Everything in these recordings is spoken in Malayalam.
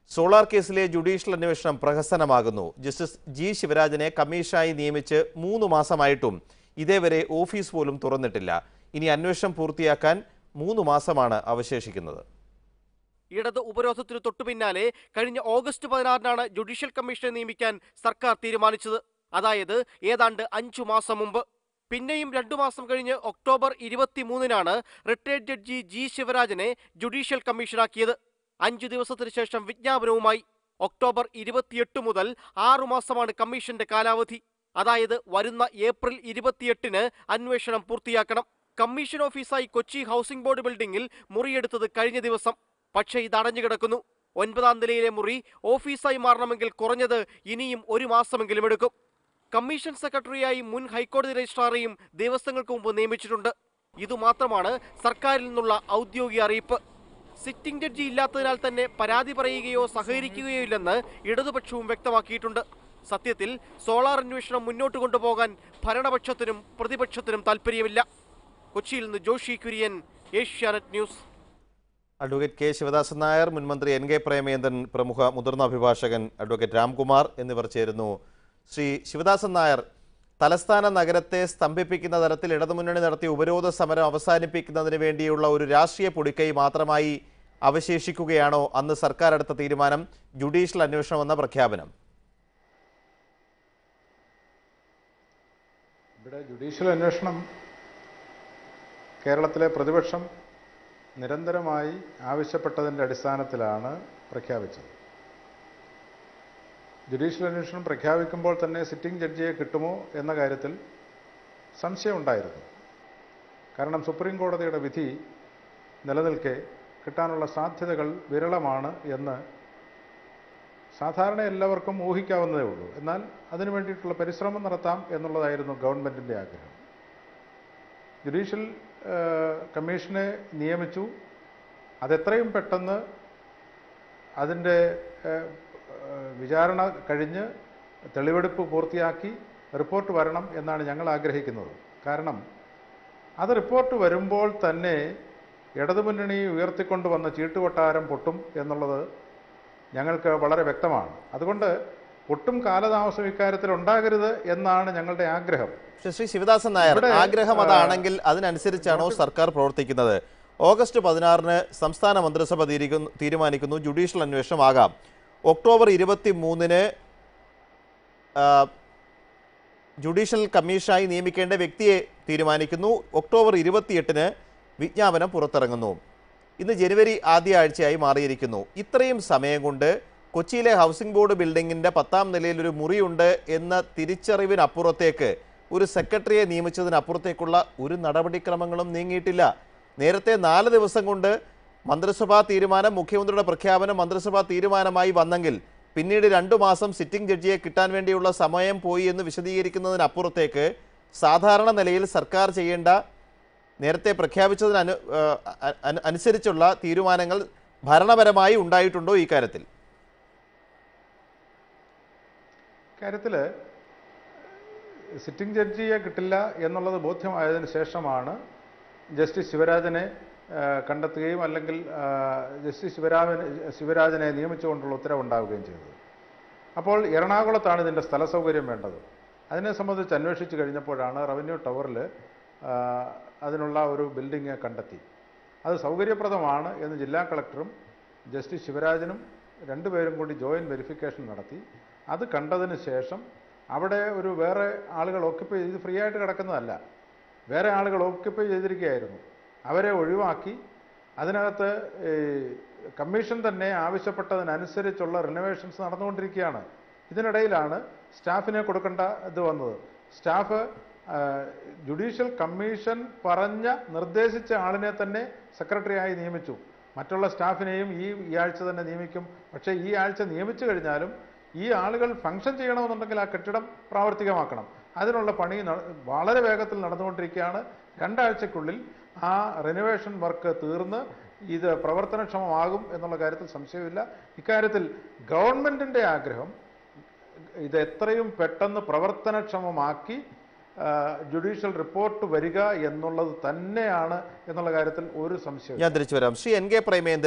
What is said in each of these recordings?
സോളാർ കേസിലെ ജുഡീഷ്യൽ അന്വേഷണം പ്രഹസനമാകുന്നു ജസ്റ്റിസ് ജി ശിവരാജനെ കമ്മീഷനായി നിയമിച്ച് മൂന്ന് മാസമായിട്ടും ഇതേവരെ ഓഫീസ് പോലും തുറന്നിട്ടില്ല ഇനി അന്വേഷണം പൂർത്തിയാക്കാൻ മൂന്ന് മാസമാണ് അവശേഷിക്കുന്നത് ഇടത് ഉപരോധത്തിനു തൊട്ടുപിന്നാലെ കഴിഞ്ഞ ഓഗസ്റ്റ് പതിനാറിനാണ് ജുഡീഷ്യൽ കമ്മീഷനെ നിയമിക്കാൻ സർക്കാർ തീരുമാനിച്ചത് അതായത് ഏതാണ്ട് അഞ്ചു മാസം മുമ്പ് പിന്നെയും രണ്ടു മാസം കഴിഞ്ഞ് ഒക്ടോബർ ഇരുപത്തിമൂന്നിനാണ് റിട്ടയർഡ് ജഡ്ജി ജി ശിവരാജനെ ജുഡീഷ്യൽ കമ്മീഷനാക്കിയത് അഞ്ചു ദിവസത്തിനു ശേഷം വിജ്ഞാപനവുമായി ഒക്ടോബർ ഇരുപത്തിയെട്ട് മുതൽ ആറുമാസമാണ് കമ്മീഷന്റെ കാലാവധി അതായത് വരുന്ന ഏപ്രിൽ ഇരുപത്തിയെട്ടിന് അന്വേഷണം പൂർത്തിയാക്കണം കമ്മീഷൻ ഓഫീസായി കൊച്ചി ഹൗസിംഗ് ബോർഡ് ബിൽഡിംഗിൽ മുറിയെടുത്തത് കഴിഞ്ഞ ദിവസം പക്ഷേ ഇത് അടഞ്ഞു കിടക്കുന്നു ഒൻപതാം നിലയിലെ മുറി ഓഫീസായി മാറണമെങ്കിൽ കുറഞ്ഞത് ഇനിയും ഒരു മാസമെങ്കിലും എടുക്കും കമ്മീഷൻ സെക്രട്ടറിയായി മുൻ ഹൈക്കോടതി രജിസ്ട്രാറെയും ദിവസങ്ങൾക്ക് മുമ്പ് നിയമിച്ചിട്ടുണ്ട് ഇതുമാത്രമാണ് സർക്കാരിൽ നിന്നുള്ള ഔദ്യോഗിക അറിയിപ്പ് സിറ്റിംഗ് ജഡ്ജി ഇല്ലാത്തതിനാൽ തന്നെ പരാതി പറയുകയോ സഹകരിക്കുകയോ ഇല്ലെന്ന് ഇടതുപക്ഷവും വ്യക്തമാക്കിയിട്ടുണ്ട് സത്യത്തിൽ സോളാർ അന്വേഷണം മുന്നോട്ട് കൊണ്ടുപോകാൻ ഭരണപക്ഷത്തിനും പ്രതിപക്ഷത്തിനും താല്പര്യമില്ല കൊച്ചിയിൽ നിന്ന് Joshy Kurian Asianet news advocate K Sivadasan Nair മുൻമന്ത്രി എൻ കെ പ്രേമേന്ദ്രൻ പ്രമുഖ മുതിർന്ന അഭിഭാഷകൻ അഡ്വക്കേറ്റ് രാംകുമാർ എന്നിവർ ചേരുന്നു ശ്രീ ശിവദാസൻ നായർ തലസ്ഥാന നഗരത്തെ സ്തംഭിപ്പിക്കുന്ന തരത്തിൽ ഇടതുമുന്നണി നടത്തിയ ഉപരോധ സമരം അവസാനിപ്പിക്കുന്നതിന് വേണ്ടിയുള്ള ഒരു രാഷ്ട്രീയ പൊടിക്കൈ മാത്രമായി അവശേഷിക്കുകയാണോ അന്ന് സർക്കാർ എടുത്ത തീരുമാനം ജുഡീഷ്യൽ അന്വേഷണം എന്ന പ്രഖ്യാപനം ഇവിടെ ജുഡീഷ്യൽ അന്വേഷണം കേരളത്തിലെ പ്രതിപക്ഷം നിരന്തരമായി ആവശ്യപ്പെട്ടതിൻ്റെ അടിസ്ഥാനത്തിലാണ് പ്രഖ്യാപിച്ചത് ജുഡീഷ്യൽ അന്വേഷണം പ്രഖ്യാപിക്കുമ്പോൾ തന്നെ സിറ്റിംഗ് ജഡ്ജിയെ കിട്ടുമോ എന്ന കാര്യത്തിൽ സംശയമുണ്ടായിരുന്നു കാരണം സുപ്രീം കോടതിയുടെ വിധി നിലനിൽക്കെ കിട്ടാനുള്ള സാധ്യതകൾ വിരളമാണ് എന്ന് സാധാരണ എല്ലാവർക്കും ഊഹിക്കാവുന്നതേ ഉള്ളൂ എന്നാൽ അതിനു വേണ്ടിയിട്ടുള്ള പരിശ്രമം നടത്താം എന്നുള്ളതായിരുന്നു ഗവൺമെൻറ്റിൻ്റെ ആഗ്രഹം ജുഡീഷ്യൽ ഏഹ്, കമ്മീഷനെ നിയമിച്ചു അതെത്രയും പെട്ടെന്ന് അതിൻ്റെ ഏഹ്, ഏഹ്, വിചാരണ കഴിഞ്ഞ് തെളിവെടുപ്പ് പൂർത്തിയാക്കി റിപ്പോർട്ട് വരണം എന്നാണ് ഞങ്ങൾ ആഗ്രഹിക്കുന്നത് കാരണം അത് റിപ്പോർട്ട് വരുമ്പോൾ തന്നെ ഇടതുമുന്നണി ഉയർത്തിക്കൊണ്ടുവന്ന ചീട്ടുകൊട്ടാരം പൊട്ടും എന്നുള്ളത് ഞങ്ങൾക്ക് വളരെ വ്യക്തമാണ് അതുകൊണ്ട് ഒട്ടും കാലതാമസം ഇക്കാര്യത്തിൽ ഉണ്ടാകരുത് എന്നാണ് ഞങ്ങളുടെ ആഗ്രഹം പക്ഷേ ശ്രീ ശിവദാസൻ നായർ ഇവിടെ, ആഗ്രഹം ആ, അതാണെങ്കിൽ അതിനനുസരിച്ചാണോ സർക്കാർ പ്രവർത്തിക്കുന്നത് ഓഗസ്റ്റ് പതിനാറിന് സംസ്ഥാന മന്ത്രിസഭ തീരുമാനിക്കുന്നു- തീരുമാനിക്കുന്നു ജുഡീഷ്യൽ അന്വേഷണം ആകാം ഒക്ടോബർ ഇരുപത്തി മൂന്നിന് ജുഡീഷ്യൽ കമ്മീഷനായി നിയമിക്കേണ്ട വ്യക്തിയെ തീരുമാനിക്കുന്നു ഒക്ടോബർ ഇരുപത്തിയെട്ടിന് വിജ്ഞാപനം പുറത്തിറങ്ങുന്നു ഇന്ന് ജനുവരി ആദ്യ ആഴ്ചയായി മാറിയിരിക്കുന്നു ഇത്രയും സമയം കൊണ്ട് കൊച്ചിയിലെ ഹൗസിംഗ് ബോർഡ് ബിൽഡിങ്ങിൻ്റെ പത്താം നിലയിൽ ഒരു മുറിയുണ്ട് എന്ന തിരിച്ചറിവിനപ്പുറത്തേക്ക് ഒരു സെക്രട്ടറിയെ നിയമിച്ചതിനപ്പുറത്തേക്കുള്ള ഒരു നടപടിക്രമങ്ങളും നീങ്ങിയിട്ടില്ല നേരത്തെ നാല് ദിവസം കൊണ്ട് മന്ത്രിസഭാ തീരുമാനം മുഖ്യമന്ത്രിയുടെ പ്രഖ്യാപനം മന്ത്രിസഭാ തീരുമാനമായി വന്നെങ്കിൽ പിന്നീട് രണ്ടു മാസം സിറ്റിംഗ് ജഡ്ജിയെ കിട്ടാൻ വേണ്ടിയുള്ള സമയം പോയി എന്ന് വിശദീകരിക്കുന്നതിനപ്പുറത്തേക്ക് സാധാരണ നിലയിൽ സർക്കാർ ചെയ്യേണ്ട നേരത്തെ പ്രഖ്യാപിച്ചതിന് അനു ആ, അ- അനുസരിച്ചുള്ള തീരുമാനങ്ങൾ ഭരണപരമായി ഉണ്ടായിട്ടുണ്ടോ ഈ കാര്യത്തിൽ കാര്യത്തിൽ സിറ്റിംഗ് ജഡ്ജിയെ കിട്ടില്ല എന്നുള്ളത് ബോധ്യമായതിനു ശേഷമാണ് ജസ്റ്റിസ് ശിവരാജനെ ആ, കണ്ടെത്തുകയും അല്ലെങ്കിൽ ആ, ജസ്റ്റിസ് ശിവരാമൻ ശിവരാജനെ നിയമിച്ചുകൊണ്ടുള്ള ഉത്തരവുണ്ടാവുകയും ചെയ്തത് അപ്പോൾ എറണാകുളത്താണ് ഇതിൻ്റെ സ്ഥല സൗകര്യം വേണ്ടത് അതിനെ സംബന്ധിച്ച് അന്വേഷിച്ച് കഴിഞ്ഞപ്പോഴാണ് റവന്യൂ ടവറിൽ ആ, അതിനുള്ള ഒരു ബിൽഡിംഗ് കണ്ടെത്തി അത് സൗകര്യപ്രദമാണ് എന്ന് ജില്ലാ കളക്ടറും ജസ്റ്റിസ് ശിവരാജനും രണ്ടുപേരും കൂടി ജോയിൻറ്റ് വെരിഫിക്കേഷൻ നടത്തി അത് കണ്ടതിന് ശേഷം അവിടെ ഒരു വേറെ ആളുകൾ ഓക്യുപ്പൈ ചെയ്ത് ഫ്രീ ആയിട്ട് കിടക്കുന്നതല്ല വേറെ ആളുകൾ ഓക്യുപ്പൈ ചെയ്തിരിക്കുകയായിരുന്നു അവരെ ഒഴിവാക്കി അതിനകത്ത് ഈ കമ്മീഷൻ തന്നെ ആവശ്യപ്പെട്ടതിനനുസരിച്ചുള്ള റിനോവേഷൻസ് നടന്നുകൊണ്ടിരിക്കുകയാണ് ഇതിനിടയിലാണ് സ്റ്റാഫിനെ കൊടുക്കേണ്ട ഇത് വന്നത് സ്റ്റാഫ് ആ, ജുഡീഷ്യൽ കമ്മീഷൻ പറഞ്ഞ നിർദ്ദേശിച്ച ആളിനെ തന്നെ സെക്രട്ടറിയായി നിയമിച്ചു മറ്റുള്ള സ്റ്റാഫിനെയും ഈ ഈ ആഴ്ച തന്നെ നിയമിക്കും പക്ഷേ ഈ ആഴ്ച നിയമിച്ചു കഴിഞ്ഞാലും ഈ ആളുകൾ ഫംഗ്ഷൻ ചെയ്യണമെന്നുണ്ടെങ്കിൽ ആ കെട്ടിടം പ്രാവർത്തികമാക്കണം അതിനുള്ള പണി ന- വളരെ വേഗത്തിൽ നടന്നുകൊണ്ടിരിക്കുകയാണ് രണ്ടാഴ്ചക്കുള്ളിൽ ആ റിനോവേഷൻ വർക്ക് തീർന്ന് ഇത് പ്രവർത്തനക്ഷമമാകും എന്നുള്ള കാര്യത്തിൽ സംശയമില്ല ഇക്കാര്യത്തിൽ ഗവൺമെൻറ്റിൻ്റെ ആഗ്രഹം ഇത് എത്രയും പെട്ടെന്ന് പ്രവർത്തനക്ഷമമാക്കി ആ, ജുഡീഷ്യൽ റിപ്പോർട്ട് വരിക എന്നുള്ളത് തന്നെയാണ് എന്നുള്ള കാര്യത്തിൽ ഒരു സംശയവും ഞാൻ തിരിച്ചു വരാം Shri N K Premendran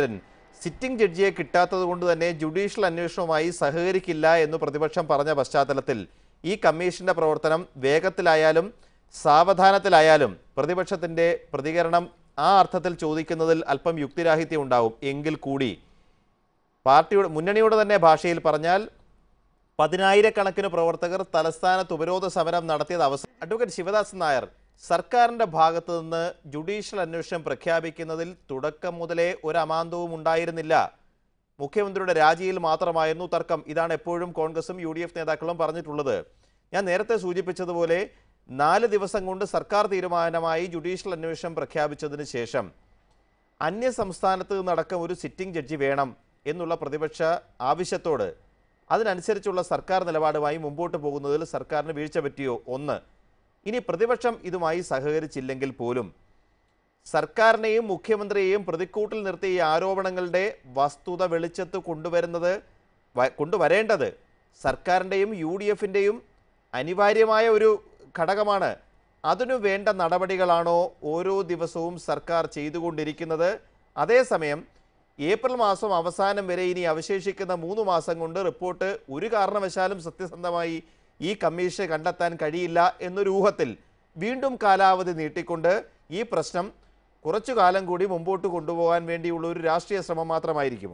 sitting ജഡ്ജിയെ കിട്ടാത്തത് കൊണ്ട് തന്നെ ജുഡീഷ്യൽ അന്വേഷണവുമായി സഹകരിക്കില്ല എന്ന് പ്രതിപക്ഷം പറഞ്ഞ പശ്ചാത്തലത്തിൽ ഈ കമ്മീഷന്റെ പ്രവർത്തനം വേഗത്തിലായാലും സാവധാനത്തിലായാലും പ്രതിപക്ഷത്തിന്റെ പ്രതികരണം ആ അർത്ഥത്തിൽ ചോദിക്കുന്നതിൽ അല്പം യുക്തിരാഹിത്യം ഉണ്ടാവും എങ്കിൽ കൂടി പാർട്ടിയുടെ മുന്നണിയുടെ തന്നെ ഭാഷയിൽ പറഞ്ഞാൽ പതിനായിരക്കണക്കിന് പ്രവർത്തകർ തലസ്ഥാനത്ത് ഉപരോധ സമരം നടത്തിയത് അവസാനം അഡ്വക്കേറ്റ് ശിവദാസൻ നായർ സർക്കാരിന്റെ ഭാഗത്തു നിന്ന് ജുഡീഷ്യൽ അന്വേഷണം പ്രഖ്യാപിക്കുന്നതിൽ തുടക്കം മുതലേ ഒരു അമാന്തവും ഉണ്ടായിരുന്നില്ല മുഖ്യമന്ത്രിയുടെ രാജിയിൽ മാത്രമായിരുന്നു തർക്കം ഇതാണ് എപ്പോഴും കോൺഗ്രസും യു ഡി എഫ് നേതാക്കളും പറഞ്ഞിട്ടുള്ളത് ഞാൻ നേരത്തെ സൂചിപ്പിച്ചതുപോലെ നാല് ദിവസം കൊണ്ട് സർക്കാർ തീരുമാനമായി ജുഡീഷ്യൽ അന്വേഷണം പ്രഖ്യാപിച്ചതിന് ശേഷം അന്യ സംസ്ഥാനത്ത് നിന്നടക്കം ഒരു സിറ്റിംഗ് ജഡ്ജി വേണം എന്നുള്ള പ്രതിപക്ഷ ആവശ്യത്തോട് അതിനനുസരിച്ചുള്ള സർക്കാർ നിലപാടുമായി മുമ്പോട്ട് പോകുന്നതിൽ സർക്കാരിന് വീഴ്ച പറ്റിയോ ഒന്ന് ഇനി പ്രതിപക്ഷം ഇതുമായി സഹകരിച്ചില്ലെങ്കിൽ പോലും സർക്കാരിനെയും മുഖ്യമന്ത്രിയെയും പ്രതിക്കൂട്ടിൽ നിർത്തി ഈ ആരോപണങ്ങളുടെ വസ്തുത വെളിച്ചത്ത് കൊണ്ടുവരുന്നത് വ- കൊണ്ടുവരേണ്ടത് സർക്കാരിൻ്റെയും യു ഡി എഫിൻ്റെയും അനിവാര്യമായ ഒരു ഘടകമാണ് അതിനു വേണ്ട നടപടികളാണോ ഓരോ ദിവസവും സർക്കാർ ചെയ്തുകൊണ്ടിരിക്കുന്നത് അതേസമയം ഏപ്രിൽ മാസം അവസാനം വരെ ഇനി അവശേഷിക്കുന്ന മൂന്ന് മാസം കൊണ്ട് റിപ്പോർട്ട് ഒരു കാരണവശാലും സത്യസന്ധമായി ഈ കമ്മീഷന് കണ്ടെത്താൻ കഴിയില്ല എന്നൊരു ഊഹത്തിൽ വീണ്ടും കാലാവധി നീട്ടിക്കൊണ്ട് ഈ പ്രശ്നം കുറച്ചു കാലം കൂടി മുമ്പോട്ട് കൊണ്ടുപോകാൻ വേണ്ടിയുള്ള ഒരു രാഷ്ട്രീയ ശ്രമം മാത്രമായിരിക്കുമോ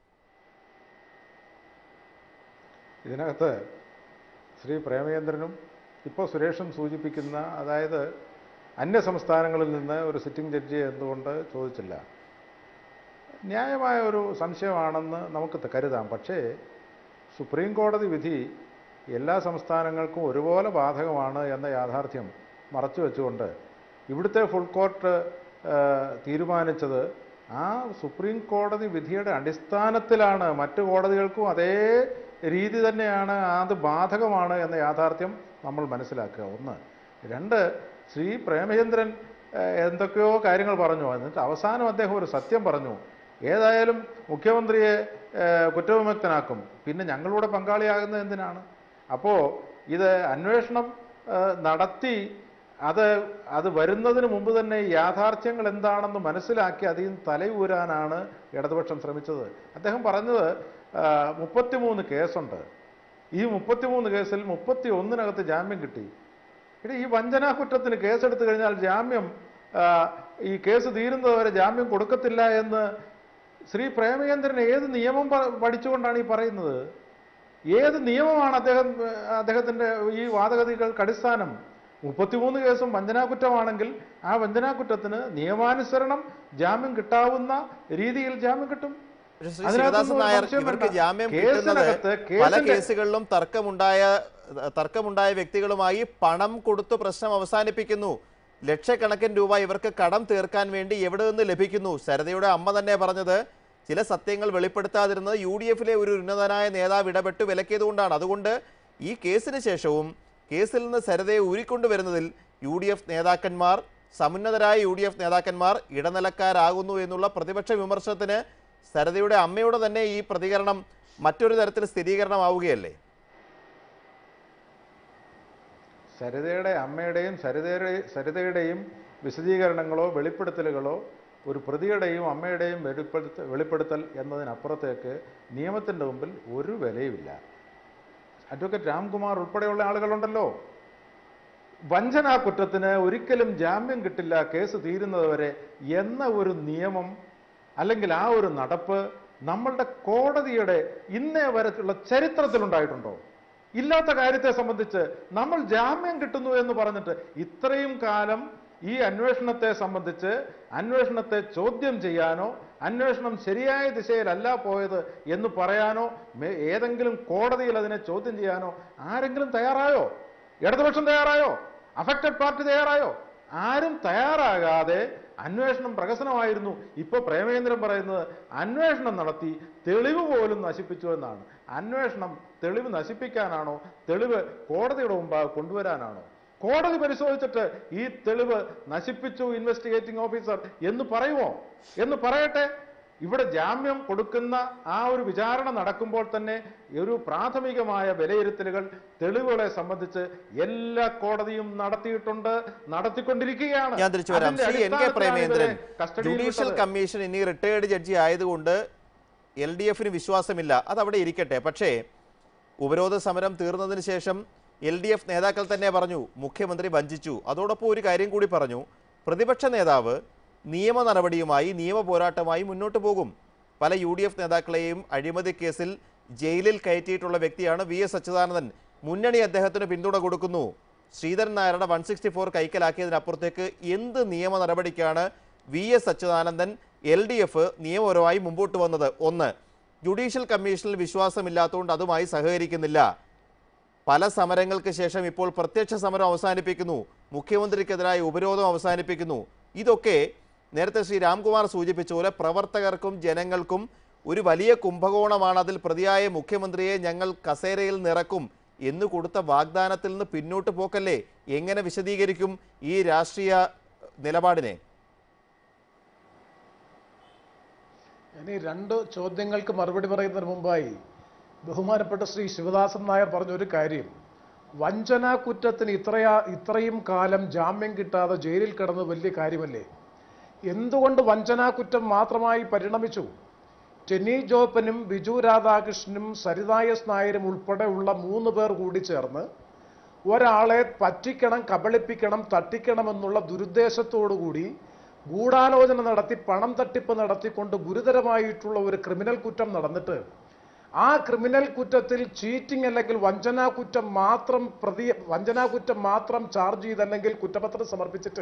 ഇതിനകത്ത് ശ്രീ പ്രേമചന്ദ്രനും ഇപ്പോൾ സുരേഷും സൂചിപ്പിക്കുന്ന അതായത് അന്യ സംസ്ഥാനങ്ങളിൽ നിന്ന് ഒരു സിറ്റിംഗ് ജഡ്ജി എന്തുകൊണ്ട് ചോദിച്ചില്ല ന്യായമായ ഒരു സംശയമാണെന്ന് നമുക്ക് ത- കരുതാം പക്ഷേ സുപ്രീം കോടതി വിധി എല്ലാ സംസ്ഥാനങ്ങൾക്കും ഒരുപോലെ ബാധകമാണ് എന്ന യാഥാർത്ഥ്യം മറച്ചു വെച്ചുകൊണ്ട് ഇവിടുത്തെ ഫുൾ കോർട്ട് ആ, തീരുമാനിച്ചത് ആ സുപ്രീം കോടതി വിധിയുടെ അടിസ്ഥാനത്തിലാണ് മറ്റു കോടതികൾക്കും അതേ രീതി തന്നെയാണ് അത് ബാധകമാണ് എന്ന യാഥാർത്ഥ്യം നമ്മൾ മനസ്സിലാക്കുക ഒന്ന് രണ്ട് ശ്രീ പ്രേമചന്ദ്രൻ ആ, എന്തൊക്കെയോ കാര്യങ്ങൾ പറഞ്ഞു എന്നിട്ട് അവസാനം അദ്ദേഹം ഒരു സത്യം പറഞ്ഞു ഏതായാലും മുഖ്യമന്ത്രിയെ ആ, കുറ്റവിമുക്തനാക്കും പിന്നെ ഞങ്ങളുടെ പങ്കാളിയാകുന്നത് എന്തിനാണ് അപ്പോൾ ഇത് അന്വേഷണം ആ, നടത്തി അത് അത് വരുന്നതിന് മുമ്പ് തന്നെ ഈ യാഥാർത്ഥ്യങ്ങൾ എന്താണെന്ന് മനസ്സിലാക്കി അതിൽ നിന്ന് തലയൂരാനാണ് ഇടതുപക്ഷം ശ്രമിച്ചത് അദ്ദേഹം പറഞ്ഞത് മുപ്പത്തിമൂന്ന് കേസുണ്ട് ഈ മുപ്പത്തിമൂന്ന് കേസിൽ മുപ്പത്തി ഒന്നിനകത്ത് ജാമ്യം കിട്ടി ഇനി ഈ വഞ്ചനാ കുറ്റത്തിന് കേസെടുത്തു കഴിഞ്ഞാൽ ജാമ്യം ആ, ഈ കേസ് തീരുന്നതുവരെ ജാമ്യം കൊടുക്കത്തില്ല എന്ന് ശ്രീ പ്രേമചന്ദ്രൻ ഏത് നിയമം പ- പഠിച്ചുകൊണ്ടാണ് ഈ പറയുന്നത് ഏത് നിയമമാണ് അദ്ദേഹം അദ്ദേഹത്തിന്റെ ഈ വാദഗതികൾക്ക് അടിസ്ഥാനം മുപ്പത്തിമൂന്ന് കേസും വഞ്ചനാകുറ്റമാണെങ്കിൽ ആ വഞ്ചനാകുറ്റത്തിന് നിയമാനുസരണം ജാമ്യം കിട്ടാവുന്ന രീതിയിൽ ജാമ്യം കിട്ടും പക്ഷേ ശ്രീ അതിനകത്തൊന്നും ശിവദാസൻ ഒരു നായർ സംശയം ഇവർക്ക് വേണ്ട. ജാമ്യം കിട്ടുന്നത് കേസിനകത്ത് പല കേസിന്റെ- കേസുകളിലും തർക്കമുണ്ടായ തർക്കമുണ്ടായ വ്യക്തികളുമായി പണം കൊടുത്ത് പ്രശ്നം അവസാനിപ്പിക്കുന്നു ലക്ഷക്കണക്കിന് രൂപ ഇവർക്ക് കടം തീർക്കാൻ വേണ്ടി എവിടെ നിന്ന് ലഭിക്കുന്നു ശരതയുടെ അമ്മ തന്നെ പറഞ്ഞത് ചില സത്യങ്ങൾ വെളിപ്പെടുത്താതിരുന്നത് യു ഡി എഫിലെ ഒരു ഉന്നതനായ നേതാവ് ഇടപെട്ട് വിലക്കിയതുകൊണ്ടാണ് അതുകൊണ്ട് ഈ കേസിന് ശേഷവും കേസിൽ നിന്ന് സരിതയെ ഊരിക്കൊണ്ടുവരുന്നതിൽ യു ഡി എഫ് നേതാക്കന്മാർ സമുന്നതരായ യു ഡി എഫ് നേതാക്കന്മാർ ഇടനിലക്കാരാകുന്നു എന്നുള്ള പ്രതിപക്ഷ വിമർശനത്തിന് സരിതയുടെ അമ്മയുടെ തന്നെ ഈ പ്രതികരണം മറ്റൊരു തരത്തിൽ സ്ഥിരീകരണമാവുകയല്ലേ സരിതയുടെ അമ്മയുടെയും സരിതയുടെ സരിതയുടെയും വിശദീകരണങ്ങളോ വെളിപ്പെടുത്തലുകളോ ഒരു പ്രതിയുടെയും അമ്മയുടെയും വെളിപ്പെടുത്ത വെളിപ്പെടുത്തൽ എന്നതിനപ്പുറത്തേക്ക് നിയമത്തിൻ്റെ മുമ്പിൽ ഒരു വിലയുമില്ല അഡ്വക്കേറ്റ് രാംകുമാർ ഉൾപ്പെടെയുള്ള ആളുകളുണ്ടല്ലോ വഞ്ചനാ കുറ്റത്തിന് ഒരിക്കലും ജാമ്യം കിട്ടില്ല കേസ് തീരുന്നതുവരെ എന്ന ഒരു നിയമം അല്ലെങ്കിൽ ആ ഒരു നടപ്പ് നമ്മളുടെ കോടതിയുടെ ഇന്നേ വരെയുള്ള ചരിത്രത്തിലുണ്ടായിട്ടുണ്ടോ ഇല്ലാത്ത കാര്യത്തെ സംബന്ധിച്ച് നമ്മൾ ജാമ്യം കിട്ടുന്നു എന്ന് പറഞ്ഞിട്ട് ഇത്രയും കാലം ഈ അന്വേഷണത്തെ സംബന്ധിച്ച് അന്വേഷണത്തെ ചോദ്യം ചെയ്യാനോ അന്വേഷണം ശരിയായ ദിശയിലല്ല പോയത് എന്ന് പറയാനോ മേ- ഏതെങ്കിലും കോടതിയിൽ അതിനെ ചോദ്യം ചെയ്യാനോ ആരെങ്കിലും തയ്യാറായോ ഇടതുപക്ഷം തയ്യാറായോ അഫക്റ്റഡ് പാർട്ടി തയ്യാറായോ ആരും തയ്യാറാകാതെ അന്വേഷണം പ്രഹസനമായിരുന്നു ഇപ്പൊ പ്രേമേന്ദ്രൻ പറയുന്നത് അന്വേഷണം നടത്തി തെളിവ് പോലും നശിപ്പിച്ചു എന്നാണ് അന്വേഷണം തെളിവ് നശിപ്പിക്കാനാണോ തെളിവ് കോടതിയുടെ മുമ്പാകെ കൊണ്ടുവരാനാണോ കോടതി പരിശോധിച്ചിട്ട് ഈ തെളിവ് നശിപ്പിച്ചു ഇൻവെസ്റ്റിഗേറ്റിംഗ് ഓഫീസർ എന്ന് പറയുമോ എന്ന് പറയട്ടെ ഇവിടെ ജാമ്യം കൊടുക്കുന്ന ആ ഒരു വിചാരണ നടക്കുമ്പോൾ തന്നെ ഒരു പ്രാഥമികമായ വിലയിരുത്തലുകൾ തെളിവുകളെ സംബന്ധിച്ച് എല്ലാ കോടതിയും നടത്തിയിട്ടുണ്ട് നടത്തിക്കൊണ്ടിരിക്കുകയാണ് ഞാൻ തിരിച്ചു വരാം അതിന്റെ ശ്രീ എൻ കെ അടിസ്ഥാനത്തിലാണ് പ്രേമേന്ദ്രൻ ഇവരെ കസ്റ്റഡിയിൽ ജുഡീഷ്യൽ വിട്ടത്. കമ്മീഷൻ ഇനി റിട്ടയേർഡ് ജഡ്ജി ആയതുകൊണ്ട് എൽ ഡി എഫിന് വിശ്വാസമില്ല അതവിടെ ഇരിക്കട്ടെ പക്ഷേ ഉപരോധ സമരം തീർന്നതിന് ശേഷം എൽ ഡി എഫ് നേതാക്കൾ തന്നെ പറഞ്ഞു മുഖ്യമന്ത്രി വഞ്ചിച്ചു അതോടൊപ്പം ഒരു കാര്യം കൂടി പറഞ്ഞു പ്രതിപക്ഷ നേതാവ് നിയമ നടപടിയുമായി നിയമ പോരാട്ടമായി മുന്നോട്ട് പോകും പല യു ഡി എഫ് നേതാക്കളെയും അഴിമതി കേസിൽ ജയിലിൽ കയറ്റിയിട്ടുള്ള വ്യക്തിയാണ് വി എസ് അച്യുതാനന്ദൻ മുന്നണി അദ്ദേഹത്തിന് പിന്തുണ കൊടുക്കുന്നു ശ്രീധരൻ നായരുടെ വൺ സിക്സ്റ്റി ഫോർ കൈക്കലാക്കിയതിനപ്പുറത്തേക്ക് എന്ത് നിയമ നടപടിക്കാണ് V S Achuthanandan L D F നിയമപരമായി മുമ്പോട്ട് വന്നത് ഒന്ന് ജുഡീഷ്യൽ കമ്മീഷനിൽ വിശ്വാസമില്ലാത്തതുകൊണ്ട് അതുമായി സഹകരിക്കുന്നില്ല പല സമരങ്ങൾക്ക് ശേഷം ഇപ്പോൾ പ്രത്യക്ഷ സമരം അവസാനിപ്പിക്കുന്നു മുഖ്യമന്ത്രിക്കെതിരായ ഉപരോധം അവസാനിപ്പിക്കുന്നു ഇതൊക്കെ നേരത്തെ ശ്രീ രാംകുമാർ സൂചിപ്പിച്ച പോലെ പ്രവർത്തകർക്കും ജനങ്ങൾക്കും ഒരു വലിയ കുംഭകോണമാണ് അതിൽ പ്രതിയായ മുഖ്യമന്ത്രിയെ ഞങ്ങൾ കസേരയിൽ നിറക്കും എന്ന് കൊടുത്ത വാഗ്ദാനത്തിൽ നിന്ന് പിന്നോട്ട് പോക്കല്ലേ എങ്ങനെ വിശദീകരിക്കും ഈ രാഷ്ട്രീയ നിലപാടിനെ ഇനി രണ്ട് ചോദ്യങ്ങൾക്ക് മറുപടി പറയുന്നതിന് മുമ്പായി ബഹുമാനപ്പെട്ട ശ്രീ ശിവദാസൻ നായർ പറഞ്ഞ ഒരു കാര്യം വഞ്ചനാ കുറ്റത്തിന് ഇത്രയാ ഇത്രയും കാലം ജാമ്യം കിട്ടാതെ ജയിലിൽ കിടന്നത് വലിയ കാര്യമല്ലേ എന്തുകൊണ്ട് വഞ്ചനാ കുറ്റം മാത്രമായി പരിണമിച്ചു ടെന്നി ജോപ്പനും ബിജു രാധാകൃഷ്ണനും സരിത എസ് നായരും ഉൾപ്പെടെയുള്ള മൂന്ന് പേർ കൂടി ചേർന്ന് ഒരാളെ പറ്റിക്കണം കബളിപ്പിക്കണം തട്ടിക്കണം എന്നുള്ള ദുരുദ്ദേശത്തോടുകൂടി ഗൂഢാലോചന നടത്തി പണം തട്ടിപ്പ് നടത്തിക്കൊണ്ട് ഗുരുതരമായിട്ടുള്ള ഒരു ക്രിമിനൽ കുറ്റം നടന്നിട്ട് ആ ക്രിമിനൽ കുറ്റത്തിൽ ചീറ്റിംഗ് അല്ലെങ്കിൽ വഞ്ചനാ കുറ്റം മാത്രം പ്രതി വഞ്ചനാ കുറ്റം മാത്രം ചാർജ് ചെയ്തല്ലെങ്കിൽ കുറ്റപത്രം സമർപ്പിച്ചിട്ട്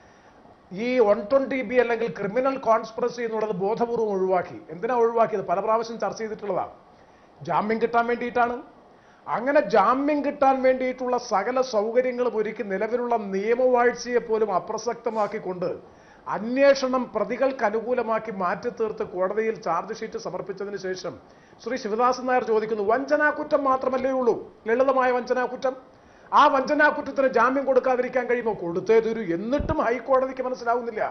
ഈ വൺ ട്വന്റി ബി അല്ലെങ്കിൽ ക്രിമിനൽ കോൺസ്പിറസി എന്നുള്ളത് ബോധപൂർവം ഒഴിവാക്കി എന്തിനാ ഒഴിവാക്കിയത് പല പ്രാവശ്യം ചർച്ച ചെയ്തിട്ടുള്ളതാണ് ജാമ്യം കിട്ടാൻ വേണ്ടിയിട്ടാണ് അങ്ങനെ ജാമ്യം കിട്ടാൻ വേണ്ടിയിട്ടുള്ള സകല സൗകര്യങ്ങളും ഒരുക്കി നിലവിലുള്ള നിയമവാഴ്ചയെ പോലും അപ്രസക്തമാക്കിക്കൊണ്ട് അന്വേഷണം പ്രതികൾക്ക് അനുകൂലമാക്കി മാറ്റി തീർത്ത് കോടതിയിൽ ചാർജ് ഷീറ്റ് സമർപ്പിച്ചതിന് ശേഷം ശ്രീ ശിവദാസൻ നായർ ചോദിക്കുന്നു വഞ്ചനാ കുറ്റം മാത്രമല്ലേ ഉള്ളൂ ലളിതമായ വഞ്ചനാ കുറ്റം ആ വഞ്ചനാ കുറ്റത്തിന് ജാമ്യം കൊടുക്കാതിരിക്കാൻ കഴിയുമോ കൊടുത്തേ തീരൂ എന്നിട്ടും ഹൈക്കോടതിക്ക് മനസ്സിലാവുന്നില്ല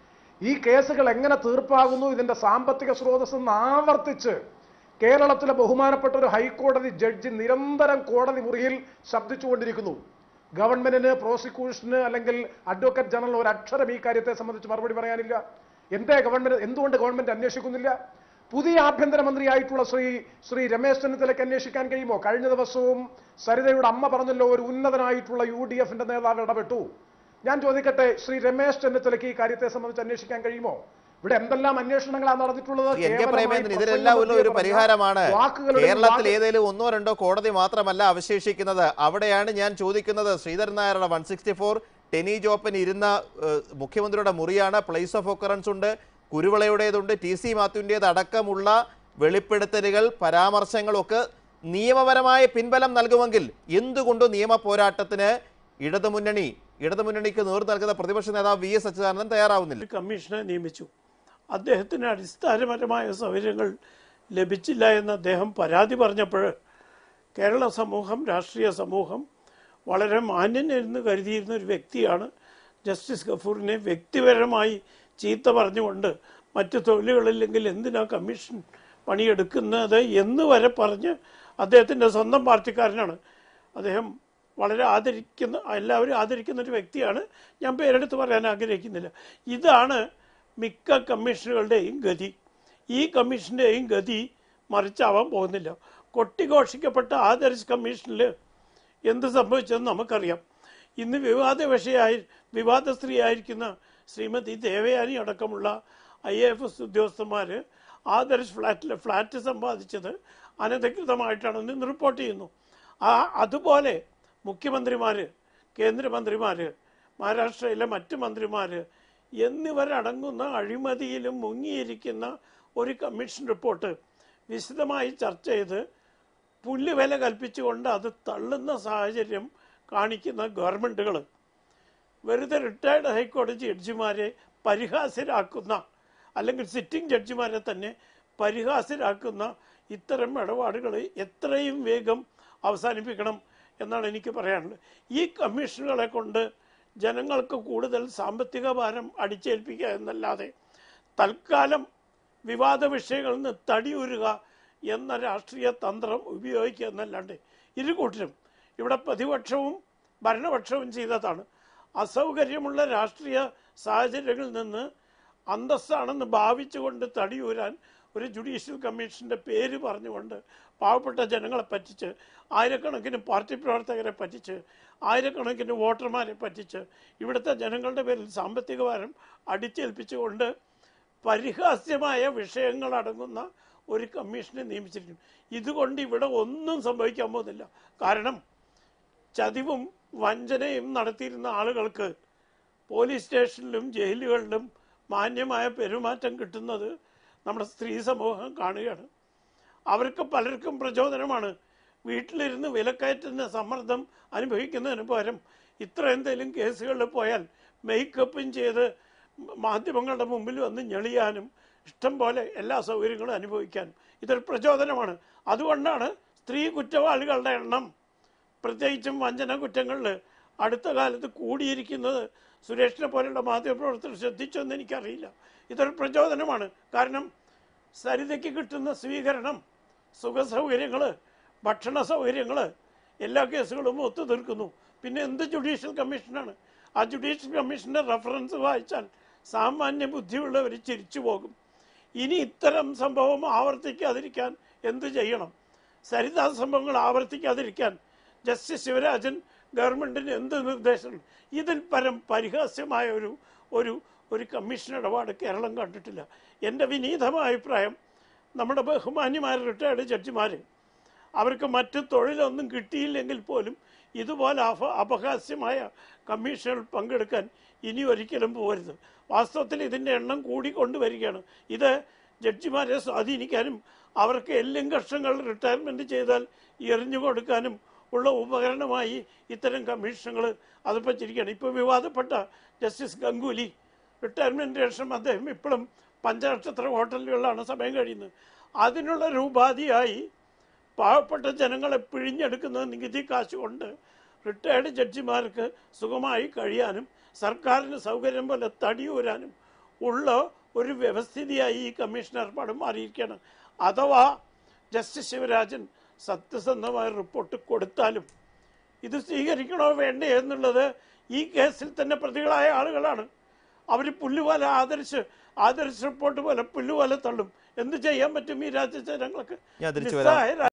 ഈ കേസുകൾ എങ്ങനെ തീർപ്പാകുന്നു ഇതിന്റെ സാമ്പത്തിക സ്രോതസ് എന്ന് ആവർത്തിച്ച് കേരളത്തിലെ ബഹുമാനപ്പെട്ട ഒരു ഹൈക്കോടതി ജഡ്ജി നിരന്തരം കോടതി മുറിയിൽ ശബ്ദിച്ചുകൊണ്ടിരിക്കുന്നു ഗവൺമെന്റിന് പ്രോസിക്യൂഷന് അല്ലെങ്കിൽ അഡ്വക്കേറ്റ് ജനറൽ ഒരു അക്ഷരം ഈ കാര്യത്തെ സംബന്ധിച്ച് മറുപടി പറയാനില്ല എന്തേ ഗവൺമെന്റ് എന്തുകൊണ്ട് ഗവൺമെന്റ് അന്വേഷിക്കുന്നില്ല പുതിയ ആഭ്യന്തരമന്ത്രിയായിട്ടുള്ള ശ്രീ ശ്രീ രമേശ് ചെന്നിത്തലയ്ക്ക് അന്വേഷിക്കാൻ കഴിയുമോ കഴിഞ്ഞ ദിവസവും സരിതയുടെ അമ്മ പറഞ്ഞല്ലോ ഒരു ഉന്നതനായിട്ടുള്ള യു ഡി എഫിന്റെ നേതാവ് ഇടപെട്ടു ഞാൻ ചോദിക്കട്ടെ ശ്രീ രമേശ് ചെന്നിത്തലയ്ക്ക് ഈ കാര്യത്തെ സംബന്ധിച്ച് അന്വേഷിക്കാൻ കഴിയുമോ ഇവിടെ എന്തെല്ലാം അന്വേഷണങ്ങളാണ് നടന്നിട്ടുള്ളത് എൻ കെ കേവലമായി പ്രേമേന്ദ്രൻ ഇതിലെല്ലാം ഉള്ള ഒരു പ്രസംഗം പരിഹാരമാണ് വാക്കുകളുടെയും കേരളത്തിൽ വാക്ക് ഏതെങ്കിലും ഒന്നോ രണ്ടോ കോടതി മാത്രമല്ല അവശേഷിക്കുന്നത് അവിടെയാണ് ഞാൻ ചോദിക്കുന്നത് ശ്രീധരൻ നായരുടെ one sixty four Tenny Joppan ഇരുന്ന ഏഹ്, മുഖ്യമന്ത്രിയുടെ മുറിയാണ് പ്ലേസ് ഓഫ് ഒക്കറൻസ് ഉണ്ട് കുരുവിളയുടേതുണ്ട് ടി സി മാത്യുവിൻ്റേത് അടക്കമുള്ള വെളിപ്പെടുത്തലുകൾ പരാമർശങ്ങളൊക്കെ നിയമപരമായ പിൻബലം നൽകുമെങ്കിൽ എന്തുകൊണ്ട് നിയമ പോരാട്ടത്തിന് ഇടതുമുന്നണി ഇടതുമുന്നണിക്ക് നേതൃത്വം നൽകുന്ന പ്രതിപക്ഷ നേതാവ് വി എസ് അച്യുതാനന്ദൻ തയ്യാറാവുന്നില്ല ഒരു കമ്മീഷനെ നിയമിച്ചു അദ്ദേഹത്തിന് അടിസ്ഥാനപരമായ സൗകര്യങ്ങൾ ലഭിച്ചില്ല എന്ന് അദ്ദേഹം പരാതി പറഞ്ഞപ്പോൾ കേരള സമൂഹം രാഷ്ട്രീയ സമൂഹം വളരെ മാന്യനെന്ന് കരുതിയിരുന്ന ഒരു വ്യക്തിയാണ് ജസ്റ്റിസ് ഗഫൂറിനെ വ്യക്തിപരമായി ചീത്ത പറഞ്ഞുകൊണ്ട് മറ്റു തൊഴിലുകളില്ലെങ്കിൽ എന്തിനാ കമ്മീഷൻ പണിയെടുക്കുന്നത് എന്ന് വരെ പറഞ്ഞ് അദ്ദേഹത്തിൻ്റെ സ്വന്തം പാർട്ടിക്കാരനാണ് അദ്ദേഹം വളരെ ആദരിക്കുന്ന എല്ലാവരും ആദരിക്കുന്ന ഒരു വ്യക്തിയാണ് ഞാൻ പേരെടുത്ത് പറയാൻ ആഗ്രഹിക്കുന്നില്ല ഇതാണ് മിക്ക കമ്മീഷനുകളുടെയും ഗതി ഈ കമ്മീഷൻ്റെയും ഗതി മറിച്ചാവാൻ പോകുന്നില്ല കൊട്ടിഘോഷിക്കപ്പെട്ട ആദർശ് കമ്മീഷനിൽ എന്ത് സംഭവിച്ചെന്ന് നമുക്കറിയാം ഇന്ന് വിവാദ വിഷയമായി വിവാദ സ്ത്രീയായിരിക്കുന്ന ശ്രീമതി ദേവയാനി അടക്കമുള്ള ഐ എ എഫ് എസ് ഉദ്യോഗസ്ഥന്മാർ ആദർശ് ഫ്ലാറ്റിൽ ഫ്ലാറ്റ് സമ്പാദിച്ചത് അനധികൃതമായിട്ടാണെന്ന് ഇന്ന് റിപ്പോർട്ട് ചെയ്യുന്നു ആ അതുപോലെ മുഖ്യമന്ത്രിമാർ കേന്ദ്രമന്ത്രിമാർ മഹാരാഷ്ട്രയിലെ മറ്റ് മന്ത്രിമാർ എന്നിവരടങ്ങുന്ന അഴിമതിയിലും മുങ്ങിയിരിക്കുന്ന ഒരു കമ്മീഷൻ റിപ്പോർട്ട് വിശദമായി ചർച്ച ചെയ്ത് പുല്ലുവില കൽപ്പിച്ചുകൊണ്ട് അത് തള്ളുന്ന സാഹചര്യം കാണിക്കുന്ന ഗവൺമെൻറ്റുകൾ വെറുതെ റിട്ടയർഡ് ഹൈക്കോടതി ജഡ്ജിമാരെ പരിഹാസ്യരാക്കുന്ന അല്ലെങ്കിൽ സിറ്റിംഗ് ജഡ്ജിമാരെ തന്നെ പരിഹാസ്യരാക്കുന്ന ഇത്തരം ഇടപാടുകൾ എത്രയും വേഗം അവസാനിപ്പിക്കണം എന്നാണ് എനിക്ക് പറയാനുള്ളത് ഈ കമ്മീഷനുകളെ കൊണ്ട് ജനങ്ങൾക്ക് കൂടുതൽ സാമ്പത്തിക ഭാരം അടിച്ചേൽപ്പിക്കുക എന്നല്ലാതെ തൽക്കാലം വിവാദ വിഷയങ്ങളിൽ നിന്ന് തടിയൂരുക എന്ന രാഷ്ട്രീയ തന്ത്രം ഉപയോഗിക്കുക എന്നല്ലാണ്ട് ഇരു കൂട്ടരും ഇവിടെ പ്രതിപക്ഷവും ഭരണപക്ഷവും ചെയ്തതാണ് അസൗകര്യമുള്ള രാഷ്ട്രീയ സാഹചര്യങ്ങളിൽ നിന്ന് അന്തസ്സാണെന്ന് ഭാവിച്ചുകൊണ്ട് തടിയൂരാൻ ഒരു ജുഡീഷ്യൽ കമ്മീഷന്റെ പേര് പറഞ്ഞുകൊണ്ട് പാവപ്പെട്ട ജനങ്ങളെ പറ്റിച്ച് ആയിരക്കണക്കിന് പാർട്ടി പ്രവർത്തകരെ പറ്റിച്ച് ആയിരക്കണക്കിന് വോട്ടർമാരെ പറ്റിച്ച് ഇവിടുത്തെ ജനങ്ങളുടെ പേരിൽ സാമ്പത്തിക ഭാരം അടിച്ചേൽപ്പിച്ചുകൊണ്ട് പരിഹാസ്യമായ വിഷയങ്ങൾ അടങ്ങുന്ന ഒരു കമ്മീഷനെ നിയമിച്ചിരിക്കുന്നു ഇതുകൊണ്ട് ഇവിടെ ഒന്നും സംഭവിക്കാൻ പോകുന്നില്ല കാരണം ചതിവും വഞ്ചനയും നടത്തിയിരുന്ന ആളുകൾക്ക് പോലീസ് സ്റ്റേഷനിലും ജയിലുകളിലും മാന്യമായ പെരുമാറ്റം കിട്ടുന്നത് നമ്മുടെ സ്ത്രീ സമൂഹം കാണുകയാണ് അവർക്ക് പലർക്കും പ്രചോദനമാണ് വീട്ടിലിരുന്ന് വിലക്കയറ്റുന്ന സമ്മർദ്ദം അനുഭവിക്കുന്നതിന് പകരം ഇത്ര എന്തെങ്കിലും കേസുകളിൽ പോയാൽ മേക്കപ്പും ചെയ്ത് മാധ്യമങ്ങളുടെ മുമ്പിൽ വന്ന് ഞെളിയാനും ഇഷ്ടം പോലെ എല്ലാ സൗകര്യങ്ങളും അനുഭവിക്കാനും ഇതൊരു പ്രചോദനമാണ് അതുകൊണ്ടാണ് സ്ത്രീ കുറ്റവാളികളുടെ എണ്ണം പ്രത്യേകിച്ചും വഞ്ചന കുറ്റങ്ങളിൽ അടുത്ത കാലത്ത് കൂടിയിരിക്കുന്നത് സുരേഷിനെ പോലെയുള്ള മാധ്യമപ്രവർത്തകർ ശ്രദ്ധിച്ചെന്ന് എനിക്കറിയില്ല ഇതൊരു പ്രചോദനമാണ് കാരണം സരിതയ്ക്ക് കിട്ടുന്ന സ്വീകരണം സുഖ സൗകര്യങ്ങൾ ഭക്ഷണ സൗകര്യങ്ങൾ എല്ലാ കേസുകളും ഒത്തുതീർക്കുന്നു പിന്നെ എന്ത് ജുഡീഷ്യൽ കമ്മീഷനാണ് ആ ജുഡീഷ്യൽ കമ്മീഷന്റെ റെഫറൻസ് വായിച്ചാൽ സാമാന്യ ബുദ്ധിയുള്ളവർ ചിരിച്ചു പോകും ഇനി ഇത്തരം സംഭവം ആവർത്തിക്കാതിരിക്കാൻ എന്ത് ചെയ്യണം സരിതാ സംഭവങ്ങൾ ആവർത്തിക്കാതിരിക്കാൻ ജസ്റ്റിസ് ശിവരാജൻ ഗവൺമെന്റിന് എന്ത് നിർദ്ദേശം ഇതിൽ പരം പരിഹാസ്യമായ ഒരു ഒരു ഒരു കമ്മീഷൻ ഇടപാട് കേരളം കണ്ടിട്ടില്ല എൻ്റെ വിനീതമായ അഭിപ്രായം നമ്മുടെ ബഹുമാന്യമായ റിട്ടയർഡ് ജഡ്ജിമാർ അവർക്ക് മറ്റു തൊഴിലൊന്നും കിട്ടിയില്ലെങ്കിൽ പോലും ഇതുപോലെ അപ അപഹാസ്യമായ കമ്മീഷനിൽ പങ്കെടുക്കാൻ ഇനി ഒരിക്കലും പോകരുത് വാസ്തവത്തിൽ ഇതിൻ്റെ എണ്ണം കൂടിക്കൊണ്ടുവരികയാണ് ഇത് ജഡ്ജിമാരെ സ്വാധീനിക്കാനും അവർക്ക് എല്ലും കഷ്ടങ്ങൾ റിട്ടയർമെൻറ്റ് ചെയ്താൽ എറിഞ്ഞു കൊടുക്കാനും ഉള്ള ഉപകരണമായി ഇത്തരം കമ്മീഷനുകൾ അതപ്പച്ചിരിക്കുകയാണ് ഇപ്പോൾ വിവാദപ്പെട്ട ജസ്റ്റിസ് ഗംഗൂലി റിട്ടയർമെൻറ്റ് ശേഷം അദ്ദേഹം ഇപ്പോഴും പഞ്ചനക്ഷത്ര ഹോട്ടലുകളിലാണ് സമയം കഴിയുന്നത് അതിനുള്ള ഒരു ഉപാധിയായി പാവപ്പെട്ട ജനങ്ങളെ പിഴിഞ്ഞെടുക്കുന്ന നികുതി കാശ് കൊണ്ട് റിട്ടയർഡ് ജഡ്ജിമാർക്ക് സുഖമായി കഴിയാനും സർക്കാരിന് സൗകര്യം പോലെ തടിയൂരാനും ഉള്ള ഒരു വ്യവസ്ഥിതിയായി ഈ കമ്മീഷൻ ഏർപ്പാട് മാറിയിരിക്കുകയാണ് അഥവാ ജസ്റ്റിസ് ശിവരാജൻ സത്യസന്ധമായ റിപ്പോർട്ട് കൊടുത്താലും ഇത് സ്വീകരിക്കണോ വേണ്ടേ എന്നുള്ളത് ഈ കേസിൽ തന്നെ പ്രതികളായ ആളുകളാണ് അവർ പുല്ലുപോലെ ആദരിച്ച് ആദരിച്ച് റിപ്പോർട്ട് പോലെ പുല്ലുപോലെ തള്ളും എന്ത് ചെയ്യാൻ പറ്റും ഈ രാജ്യ ജനങ്ങൾക്ക് ഞാൻ തിരിച്ചു വരാം. നിസ്സഹായരായ